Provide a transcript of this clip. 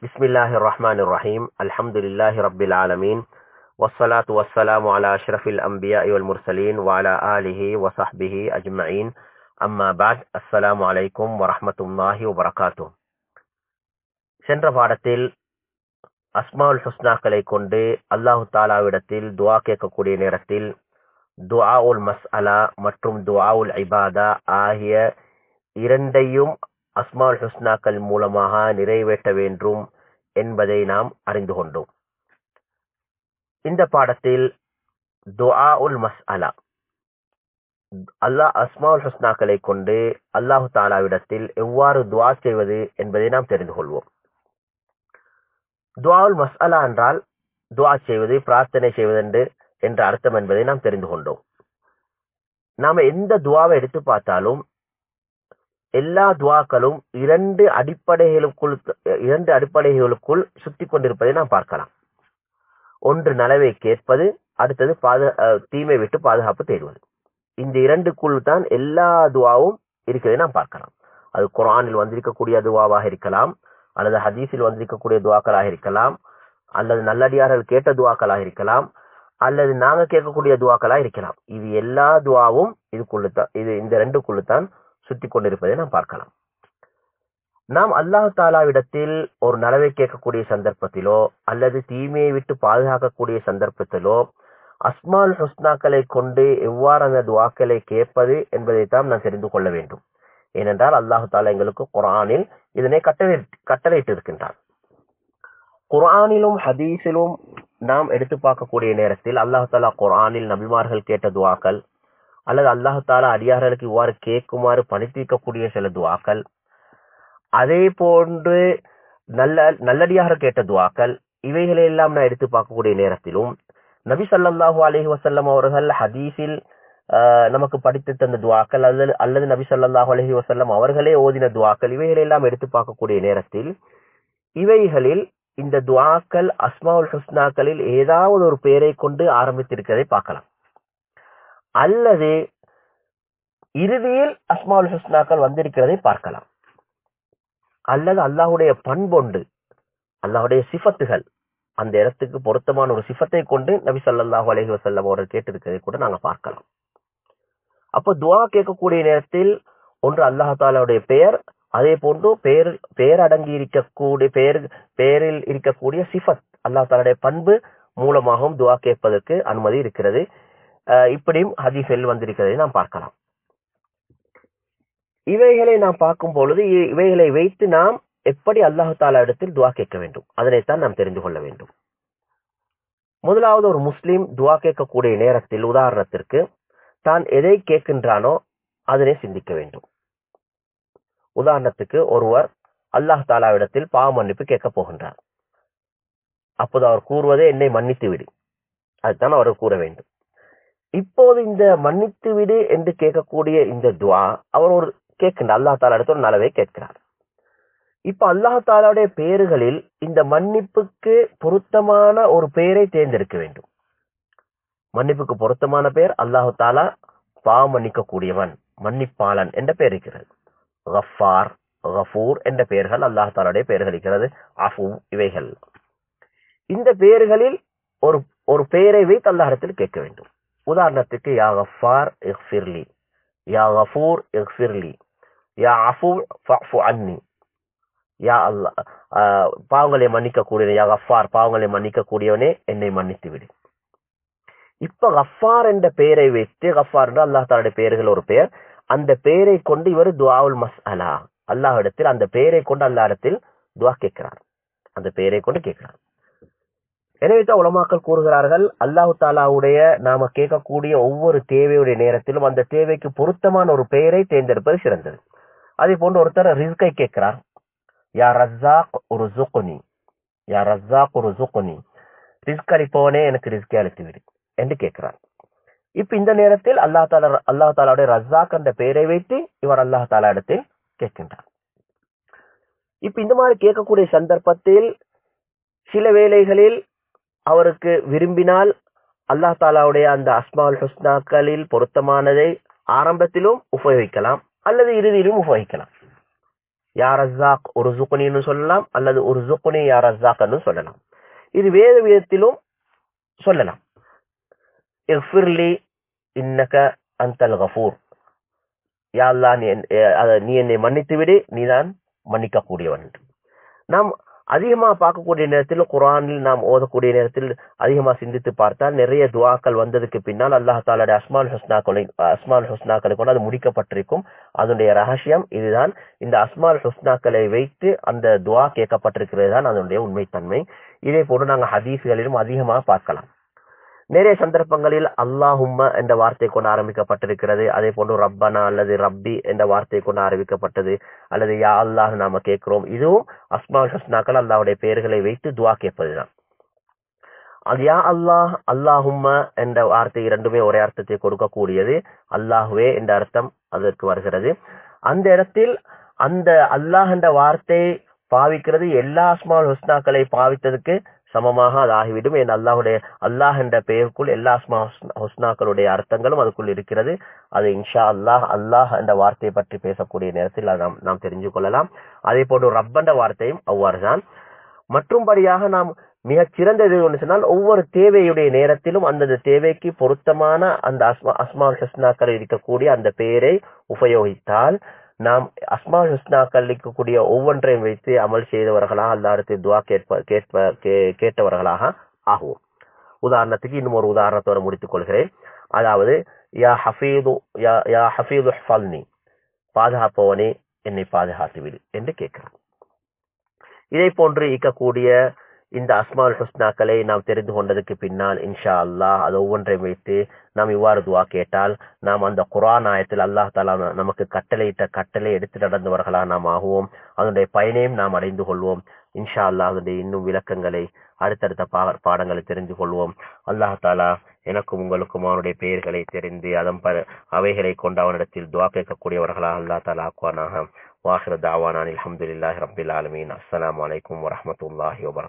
بسم الله الرحمن الرحيم الحمد لله رب العالمين والصلاة والسلام على أشرف الأنبياء والمرسلين وعلى آله وصحبه أجمعين أما بعد السلام عليكم ورحمة الله وبركاته சென்ற பாடத்தில் அஸ்மாவுல் ஹுஸ்னாக்களை கொண்டு அல்லாஹு தாலாவிடத்தில் துவா கேட்கக்கூடிய நேரத்தில் துஆ உல் மஸ்அலா மற்றும் துஆ உல் இபாதா ஆகிய இரண்டையும் அஸ்மாவுல் ஹுஸ்னாக்கள் மூலமாக நிறைவேற்ற வேண்டும் என்பதை நாம் அறிந்து கொண்டோம் இந்த பாடத்தில் துஆ உல் மஸ்அலா அல்லாஹ் அஸ்மாவுல் ஹுஸ்னாக்களை கொண்டு அல்லாஹு தாலாவிடத்தில் எவ்வாறு துஆ செய்வது என்பதை நாம் தெரிந்து கொள்வோம் துஆவுல் மஸ்அலா என்றால் துஆ செய்வது பிரார்த்தனை செய்வதென்று என்ற அர்த்தம் என்பதை நாம் தெரிந்து கொண்டோம் நாம எந்த துவாவை எடுத்து பார்த்தாலும் எல்லா துவாக்களும் இரண்டு அடிப்படைகளுக்குள் இரண்டு அடிப்படைகளுக்குள் சுத்தி கொண்டிருப்பதை நாம் பார்க்கலாம் ஒன்று நலவை கேட்பது அடுத்தது பாது தீமை விட்டு பாதுகாப்பு தேடுவது இந்த இரண்டுக்குள் தான் எல்லா துவாவும் இருக்கிறதை நாம் பார்க்கலாம் அது குரானில் வந்திருக்கக்கூடிய துவாவாக இருக்கலாம் அல்லது ஹதீஸில் வந்திருக்கக்கூடிய துவாக்களாக இருக்கலாம் அல்லது நல்லடியார்கள் கேட்ட துவாக்களாக இருக்கலாம் அல்லது நாங்க கேட்கக்கூடிய துவாக்களா இருக்கலாம் இது எல்லா துவாவும் இதுக்குள்ளு தான் இது இந்த ரெண்டுக்குள்ளு தான் சுத்தி கொண்டிருப்பதை நாம் பார்க்கலாம் நாம் அல்லாஹு தாலாவிடத்தில் ஒரு நலவை கேட்கக்கூடிய சந்தர்ப்பத்திலோ அல்லது தீமையை விட்டு பாதுகாக்கக்கூடிய சந்தர்ப்பத்திலோ அஸ்மால் ஹுஸ்னாக்களை கொண்டு எவ்வாறு அந்த துவாக்களை கேட்பது என்பதை தான் நாம் தெரிந்து கொள்ள வேண்டும் ஏனென்றால் அல்லாஹு தாலா எங்களுக்கு குரானில் இதனை கட்டளை கட்டளையிட்டு இருக்கின்றார் குரானிலும் ஹதீஸிலும் நாம் எடுத்து பார்க்கக்கூடிய நேரத்தில் அல்லாஹு தாலா குரானில் நபிமார்கள் கேட்ட துவாக்கள் அல்லது அல்லாஹு தாலா அடியார்களுக்கு இவ்வாறு கேட்குமாறு பணித்திருக்கக்கூடிய சில துவாக்கள் அதே போன்று நல்ல நல்லடியாக கேட்ட துவாக்கள் இவைகளை எல்லாம் நான் எடுத்து பார்க்கக்கூடிய நேரத்திலும் நபி சல்லாஹூ அலஹி வசல்லம் அவர்கள் ஹதீஸில் நமக்கு படித்து தந்த துவாக்கள் அல்லது அல்லது நபி சொல்லாஹு அலஹி வசல்லம் அவர்களே ஓதின துவாக்கள் இவைகளை எல்லாம் எடுத்து பார்க்கக்கூடிய நேரத்தில் இவைகளில் இந்த துவாக்கள் அஸ்மாவுல் ஹுஸ்னாக்களில் ஏதாவது ஒரு பெயரை கொண்டு ஆரம்பித்திருக்கிறதை பார்க்கலாம் அல்லது இறுதியில் அஸ்மாவுல் ஹுஸ்னாக்கள் வந்திருக்கிறதை பார்க்கலாம் அல்லது அல்லாஹுடைய பண்பொண்டு அல்லாஹுடைய சிஃபத்துகள் அந்த இடத்துக்கு பொருத்தமான ஒரு சிஃபத்தை கொண்டு நபி சல்லாஹூ அலஹி வசல்லம் அவர்கள் கேட்டிருக்கிறதை கூட நாங்க பார்க்கலாம் அப்போ துவா கேட்கக்கூடிய நேரத்தில் ஒன்று அல்லாஹாலாவுடைய பெயர் அதே போன்று பெயர் பெயர் அடங்கி இருக்கக்கூடிய பெயர் பெயரில் இருக்கக்கூடிய சிஃபத் அல்லா தாலுடைய பண்பு மூலமாகவும் துவா கேட்பதற்கு அனுமதி இருக்கிறது இப்படியும் ஹதீஸில் வந்திருக்கிறதை நாம் பார்க்கலாம் இவைகளை நாம் பார்க்கும் பொழுது இவைகளை வைத்து நாம் எப்படி அல்லாஹு தாலா இடத்தில் துவா கேட்க வேண்டும் அதனைத்தான் நாம் தெரிந்து கொள்ள வேண்டும் முதலாவது ஒரு முஸ்லீம் துவா கேட்கக்கூடிய நேரத்தில் உதாரணத்திற்கு தான் எதை கேட்கின்றானோ அதனை சிந்திக்க வேண்டும் உதாரணத்துக்கு ஒருவர் அல்லாஹ் தாலாவிடத்தில் பாவ மன்னிப்பு கேட்க போகின்றார் அப்போது அவர் கூறுவதே என்னை மன்னித்து விடு அதுதான் அவர் கூற வேண்டும் இப்போது இந்த மன்னித்து விடு என்று கேட்கக்கூடிய இந்த துவா அவர் ஒரு கேட்கின்ற அல்லா தாலா இடத்துல ஒரு நலவை கேட்கிறார் இப்ப அல்லாஹ் தாலாவுடைய பெயர்களில் இந்த மன்னிப்புக்கு பொருத்தமான ஒரு பெயரை தேர்ந்தெடுக்க வேண்டும் மன்னிப்புக்கு பொருத்தமான பெயர் அல்லாஹு தாலா பாவம் மன்னிக்கக்கூடியவன் மன்னிப்பாளன் என்ற பெயர் இருக்கிறது கஃபார் கஃபூர் என்ற பெயர்கள் அல்லாஹ் தாலாவுடைய பெயர்கள் இருக்கிறது அஃபு இவைகள் இந்த பெயர்களில் ஒரு ஒரு பெயரை வைத்து அல்லாஹிடத்தில் கேட்க வேண்டும் உதாரணத்துக்கு யா கஃபார் இஃபிர்லி யா கஃபூர் இஃபிர்லி யா அஃபு ஃபஃபு அன்னி யா அல்லா பாவங்களை மன்னிக்கக்கூடியவனே யா கஃபார் பாவங்களை மன்னிக்கக்கூடியவனே என்னை மன்னித்து விடு இப்ப கஃபார் என்ற பெயரை வைத்து கஃபார் என்ற அல்லாஹ் தாலுடைய பெயர்கள் ஒரு பெயர் அந்த பெயரை கொண்டு இவர் துவாவுல் மஸ் அலா அல்லாஹ் இடத்தில் அந்த பெயரை கொண்டு அல்லா இடத்தில் துவா கேட்கிறார் அந்த பெயரை கொண்டு கேட்கிறார் எனவே தான் உலமாக்கள் கூறுகிறார்கள் அல்லாஹு தாலாவுடைய நாம கேட்கக்கூடிய ஒவ்வொரு தேவையுடைய நேரத்திலும் அந்த தேவைக்கு பொருத்தமான ஒரு பெயரை தேர்ந்தெடுப்பது சிறந்தது அதே போன்று ஒருத்தர் ரிஸ்கை கேட்கிறார் யா ரஸாக் ஒரு ஜுக்குனி யா ரஸாக் ஒரு ஜுக்குனி ரிஸ்க் அளிப்பவனே எனக்கு ரிஸ்கை அளித்து விடு என்று கேட்கிறார் இப்ப இந்த நேரத்தில் அல்லா தாலா அல்லா தாலாவுடைய ரஸாக் என்ற பெயரை வைத்து இவர் அல்லாஹ் தாலா இடத்தில் கேட்கின்றார் இப்ப இந்த மாதிரி கேட்கக்கூடிய சந்தர்ப்பத்தில் சில வேளைகளில் அவருக்கு விரும்பினால் அல்லாஹ் தாலாவுடைய அந்த அஸ்மால் ஹுஸ்னாக்களில் பொருத்தமானதை ஆரம்பத்திலும் உபயோகிக்கலாம் அல்லது இறுதியிலும் உபயோகிக்கலாம் யா ரஸாக் ஒரு ஜுக்குனின்னு சொல்லலாம் அல்லது ஒரு ஜுக்குனி யா ரஸாக்னு சொல்லலாம் இது வேறு விதத்திலும் சொல்லலாம் இஃபிர்லி இன்னக அந்தல் கஃபூர் யா அல்லாஹ் நீ என்- எ- அத நீ என்னை மன்னித்து விடு நீதான் மன்னிக்க கூடியவன் நாம் அதிகமா பார்க்கக்கூடிய நேரத்தில் குர்ஆனில் நாம் ஓதக்கூடிய நேரத்தில் அதிகமா சிந்தித்து பார்த்தால் நிறைய துவாக்கள் வந்ததுக்கு பின்னால் அல்லாஹ் தாலாடைய அஸ்மால் ஹுஸ்னாக்களை அஸ்மால் ஹுஸ்னாக்களை கொண்டு அது முடிக்கப்பட்டிருக்கும் அதனுடைய ரகசியம் இதுதான் இந்த அஸ்மால் ஹுஸ்னாக்களை வைத்து அந்த துவா கேட்கப்பட்டிருக்கிறது தான் அதனுடைய உண்மைத்தன்மை இதே போன்று நாங்கள் ஹதீஸ்களிலும் அதிகமாக பார்க்கலாம் நிறைய சந்தர்ப்பங்களில் அல்லாஹும்ம என்ற வார்த்தை கொண்டு ஆரம்பிக்கப்பட்டிருக்கிறது அதே போன்று ரப்பனா அல்லது ரப்பி என்ற வார்த்தை கொண்டு ஆரம்பிக்கப்பட்டது அல்லது யா அல்லாஹ் நாம கேட்கிறோம் இதுவும் அஸ்மால் ஹஸ்னாக்கள் அல்லாஹ்வுடைய பெயர்களை வைத்து துவா கேட்பதுதான் அது யா அல்லாஹ் அல்லாஹும்ம என்ற வார்த்தை இரண்டுமே ஒரே அர்த்தத்தை கொடுக்கக்கூடியது அல்லாஹுவே என்ற அர்த்தம் அதற்கு வருகிறது அந்த இடத்தில் அந்த அல்லாஹ் என்ற வார்த்தை பாவிக்கிறது எல்லா அஸ்மால் ஹுஸ்னாக்களை பாவித்ததுக்கு சமமாக அது ஆகிவிடும் என் அல்லாஹுடைய அல்லாஹ் என்ற பெயருக்குள் எல்லா அஸ்மா ஹுஸ்னா- ஹுஸ்னாக்களுடைய அர்த்தங்களும் அதுக்குள் இருக்கிறது அது இன்ஷா அல்லாஹ் அல்லாஹ் என்ற வார்த்தையை பற்றி பேசக்கூடிய நேரத்தில் அதை நாம் நாம் தெரிஞ்சு கொள்ளலாம் அதே போன்று ரப் என்ற வார்த்தையும் அவ்வாறுதான் மற்றும்படியாக நாம் மிகச் சிறந்தது ஒன்று சொன்னால் ஒவ்வொரு தேவையுடைய நேரத்திலும் அந்தந்த தேவைக்கு பொருத்தமான அந்த அஸ்மா அஸ்மால் ஹஸ்னாக்கள் இருக்கக்கூடிய அந்த பெயரை உபயோகித்தால் நாம் அஸ்மால் ஹுஸ்னாக்கள் இருக்கக்கூடிய ஒவ்வொன்றையும் வைத்து அமல் செய்தவர்களாக அல்லாஹ்விடத்தில் துவா கேட்ப கேட்ப கே- கேட்டவர்களாக ஆகுவோம் உதாரணத்துக்கு இன்னும் ஒரு உதாரணத்தோட முடித்துக் கொள்கிறேன் அதாவது யா ஹஃபீது யா யா ஹஃபீது ஃபல்னி பாதுகாப்பவனே என்னை பாதுகாத்து விடு என்று கேட்கிறோம் இதை போன்று இருக்கக்கூடிய இந்த அஸ்மால் ஹுஸ்னாக்களை நாம் தெரிந்து கொண்டதுக்கு பின்னால் இன்ஷா அல்லாஹ் அது ஒவ்வொன்றையும் வைத்து நாம் இவ்வாறு துவா கேட்டால் நாம் அந்த குர்ஆன் ஆயத்தில் அல்லாஹ் தாலா நமக்கு கட்டளையிட்ட கட்டளை எடுத்து நடந்தவர்களாக நாம் ஆகுவோம் அதனுடைய பயனையும் நாம் அடைந்து கொள்வோம் இன்ஷா அல்லாஹ் அதனுடைய இன்னும் விளக்கங்களை அடுத்தடுத்த பா- பாடங்களை தெரிந்து கொள்வோம் அல்லாஹ் தாலா எனக்கும் உங்களுக்கும் அவனுடைய பெயர்களை தெரிந்து அதன் ப- அவைகளை கொண்டு அவனிடத்தில் துவா கேட்கக்கூடியவர்களாக அல்லாஹ் தாலா ஆக்குவானாக வாஹிர தாவானான் அல்ஹம்துலில்லாஹி ரப்பில் ஆலமீன் அஸ்ஸலாமு அலைக்கும் வரஹ்மத்துல்லாஹி வபரகாத்துஹு